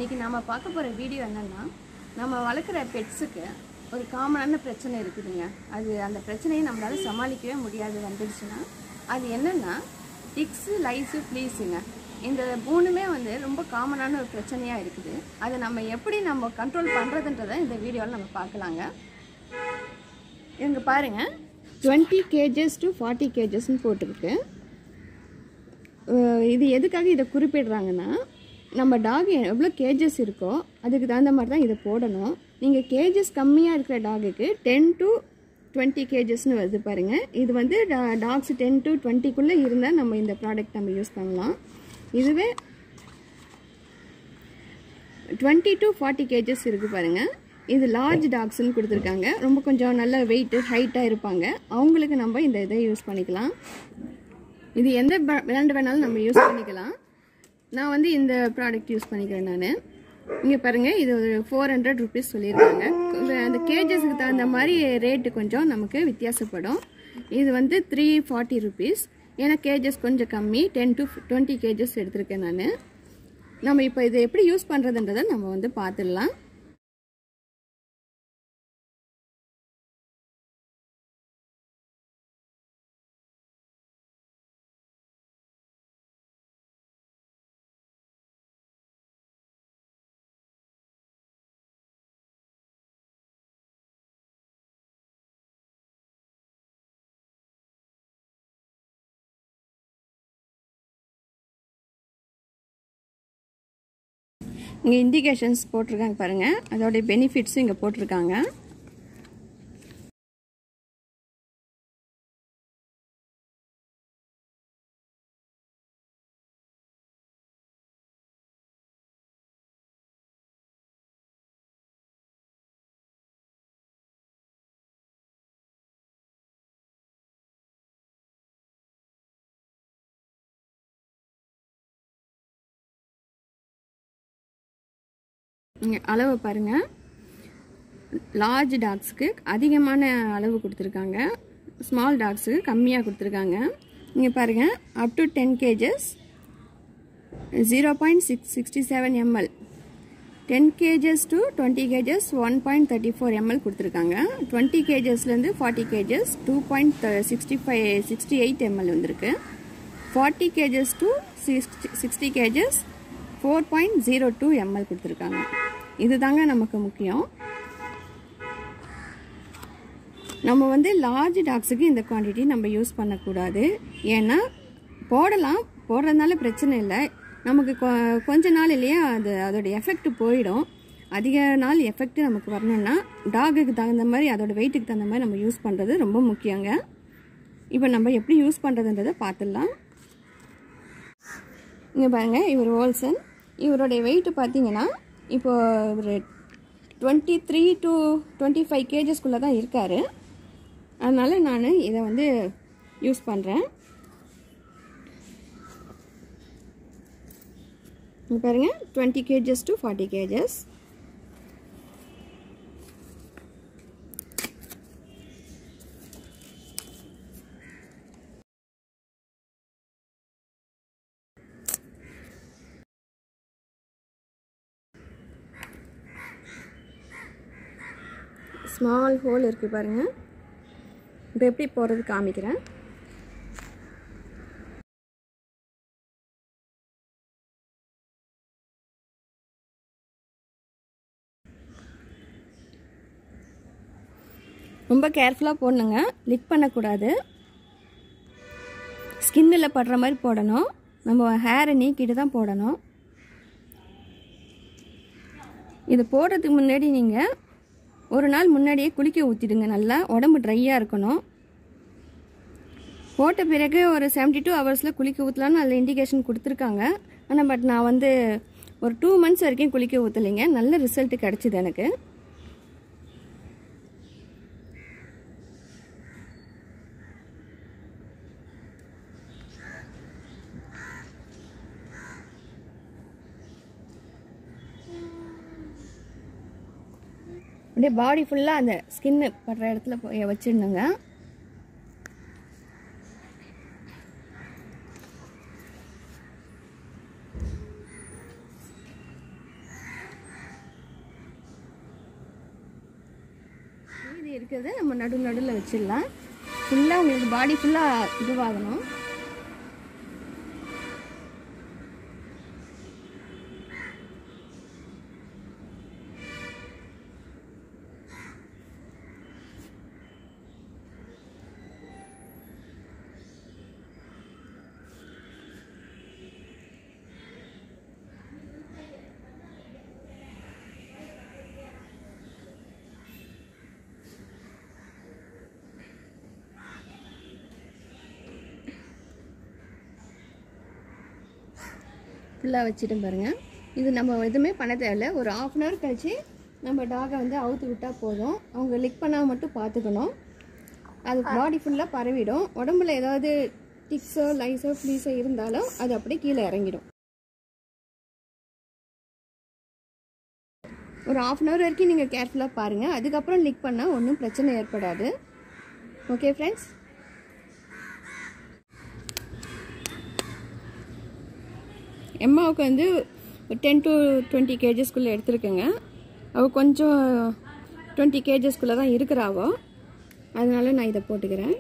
இன்னைக்கு நாம பார்க்க போகிற வீடியோ என்னன்னா நம்ம வளர்க்குற பெட்ஸுக்கு ஒரு காமனான பிரச்சனை இருக்குதுங்க அது அந்த பிரச்சனையை நம்மளால சமாளிக்கவே முடியாது வந்துடுச்சுன்னா அது என்னன்னா டிக்ஸு லைஸு ப்ளீஸுங்க இந்த மூணுமே வந்து ரொம்ப காமனான ஒரு பிரச்சனையாக இருக்குது அதை நம்ம எப்படி நம்ம கண்ட்ரோல் பண்ணுறதுன்றதை இந்த வீடியோவில் நம்ம பார்க்கலாங்க இங்க பாருங்க டுவெண்ட்டி கேஜஸ் டு ஃபார்ட்டி கேஜஸ்ன்னு போட்டிருக்கு அஹ் இது எதுக்காக இதை குறிப்பிடுறாங்கன்னா நம்ம டாக் எவ்வளோ கேஜஸ் இருக்கோ அதுக்கு தகுந்த மாதிரி தான் இதை போடணும் நீங்கள் கேஜஸ் கம்மியாக இருக்கிற டாகுக்கு டென் டு டுவெண்ட்டி கேஜஸ்னு வருது பாருங்கள் இது வந்து டாக்ஸ் டென் டு டுவெண்ட்டிக்குள்ளே இருந்தால் நம்ம இந்த ப்ராடக்ட் நம்ம யூஸ் பண்ணலாம் இதுவே டுவெண்ட்டி டு ஃபார்ட்டி கேஜஸ் இருக்குது பாருங்கள் இது லார்ஜ் டாக்ஸ்னு கொடுத்துருக்காங்க ரொம்ப கொஞ்சம் நல்ல வெயிட்டு ஹைட்டாக இருப்பாங்க அவங்களுக்கு நம்ம இந்த இதை யூஸ் பண்ணிக்கலாம் இது எந்த பிராண்ட் வேணாலும் நம்ம யூஸ் பண்ணிக்கலாம் நான் வந்து இந்த ப்ராடக்ட் யூஸ் பண்ணிக்கிறேன் நான் இங்கே பாருங்கள் இது ஒரு ஃபோர் ஹண்ட்ரட் ருபீஸ் சொல்லியிருக்காங்க இந்த- அந்த கேஜஸுக்கு தகுந்த மாதிரி ரேட்டு கொஞ்சம் நமக்கு வித்தியாசப்படும் இது வந்து த்ரீ ஃபார்ட்டி ருபீஸ் ஏன்னா கேஜஸ் கொஞ்சம் கம்மி டென் டு டுவெண்ட்டி கேஜஸ் எடுத்திருக்கேன் நான் நம்ம இப்போ இதை எப்படி யூஸ் பண்ணுறதுன்றதை நம்ம வந்து பார்த்துடலாம் இங்கே இண்டிகேஷன்ஸ் போட்டிருக்காங்க பாருங்கள் அதோடைய பெனிஃபிட்ஸும் இங்கே போட்டிருக்காங்க இங்கே அளவு பாருங்கள் லார்ஜ் டாக்ஸுக்கு அதிகமான அளவு கொடுத்துருக்காங்க ஸ்மால் டாக்ஸுக்கு கம்மியாக கொடுத்துருக்காங்க இங்கே பாருங்கள் up to ten kgs zero point six sixty seven ML ten kgs to twenty kgs one point thirty four ML கொடுத்துருக்காங்க டுவெண்ட்டி கேஜஸ்லேருந்து forty kgs two point sixty five sixty eight ML வந்திருக்கு forty kgs to sixty sixty kgs four point zero two ML கொடுத்துருக்காங்க இதுதாங்க நமக்கு முக்கியம் நம்ம வந்து large டாக்ஸுக்கு இந்த குவான்டிட்டி நம்ம யூஸ் பண்ணக்கூடாது ஏன்னா போடலாம் போடுறதுனால பிரச்சனை இல்லை நமக்கு கொ- கொஞ்ச நாள் இல்லையா அது அதோட எஃபெக்ட் போயிடும் அதிக நாள் எஃபெக்ட் நமக்கு வரணும்னா டாகுக்கு தகுந்த மாதிரி அதோட வெயிட்டுக்கு தகுந்த மாதிரி நம்ம யூஸ் பண்ணுறது ரொம்ப முக்கியங்க இப்போ நம்ம எப்படி யூஸ் பண்ணுறதுன்றதை பார்த்துடலாம் இங்கே பாருங்கள் இவர் ஹோல்சன் இவருடைய வெயிட் பார்த்தீங்கன்னா இப்போ ஒரு twenty three to twenty five கேஜஸ்குள்ளே தான் இருக்கார் அதனால் நான் இதை வந்து யூஸ் பண்ணுறேன் இங்க பாருங்க twenty kgs to forty kgs small hole இருக்குது பாருங்கள் இப்போ எப்படி போகிறது காமிக்கிறேன் ரொம்ப கேர்ஃபுல்லாக போடணுங்க லிக் பண்ணக்கூடாது ஸ்கின்னில் படுற மாதிரி போடணும் நம்ம ஹேரை நீக்கிட்டு தான் போடணும் இது போடுறதுக்கு முன்னாடி நீங்கள் ஒரு நாள் முன்னாடியே குளிக்க ஊற்றிடுங்க நல்லா உடம்பு ட்ரையாக இருக்கணும் போட்ட பிறகு ஒரு 72 டூ ஹவர்ஸில் குளிக்க ஊற்றலான்னு அதில் இண்டிகேஷன் கொடுத்துருக்காங்க ஆனால் பட் நான் வந்து ஒரு டூ மந்த்ஸ் வரைக்கும் குளிக்க ஊற்றலைங்க நல்ல ரிசல்ட் கிடச்சிது எனக்கு அப்படியே பாடி ஃபுல்லாக அந்த ஸ்கின்னு படுற இடத்துல போய் வச்சிடணுங்க இருக்கிறத நம்ம நடு நடுவில் வச்சிடலாம் ஃபுல்லாக உங்களுக்கு பாடி ஃபுல்லாக இதுவாகணும் ஃபுல்லாக வச்சுட்டு பாருங்கள் இது நம்ம எதுவுமே பண்ண தேவையில்ல ஒரு ஆஃப் அன் ஹவர் கழிச்சு நம்ம டாகை வந்து அவுத்து விட்டால் போதும் அவங்க லிக் பண்ணால் மட்டும் பார்த்துக்கணும் அது பாடி ஃபுல்லாக பரவிடும் உடம்புல ஏதாவது டிக்ஸோ லைஸோ ஃப்ளீஸோ இருந்தாலும் அது அப்படியே கீழே இறங்கிடும் ஒரு ஆஃப் அன் ஹவர் வரைக்கும் நீங்கள் கேர்ஃபுல்லாக பாருங்கள் அதுக்கப்புறம் லிக் பண்ணால் ஒன்றும் பிரச்சனை ஏற்படாது ஓகே ஃப்ரெண்ட்ஸ் எம்மாவுக்கு வந்து டென் டு டுவெண்ட்டி கேஜஸ்க்குள்ளே எடுத்துருக்கேங்க அவள் கொஞ்சம் டுவெண்ட்டி கேஜஸ்க்குள்ளே தான் இருக்கிறாவோ அதனால நான் இதை போட்டுக்கிறேன்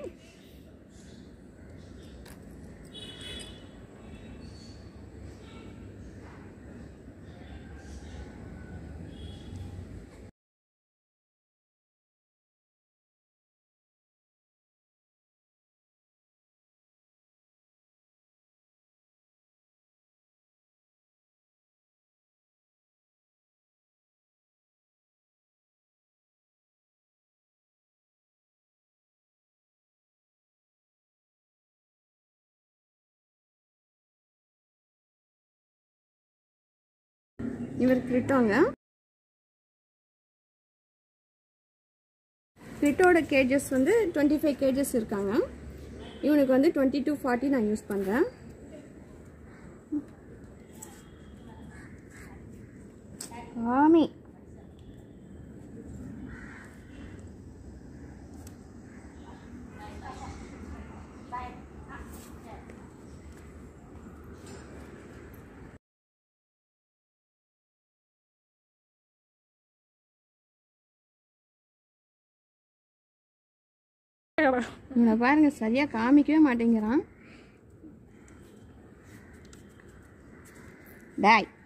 இவர் கிரிட்டோங்க கிரிட்டோட கேஜஸ் வந்து டுவெண்ட்டி ஃபைவ் கேஜஸ் இருக்காங்க இவனுக்கு வந்து டுவெண்ட்டி டூ ஃபார்ட்டி நான் யூஸ் பண்ணுறேன் ஆமி இவனை பாருங்க சரியா காமிக்கவே மாட்டேங்கிறான் டாய்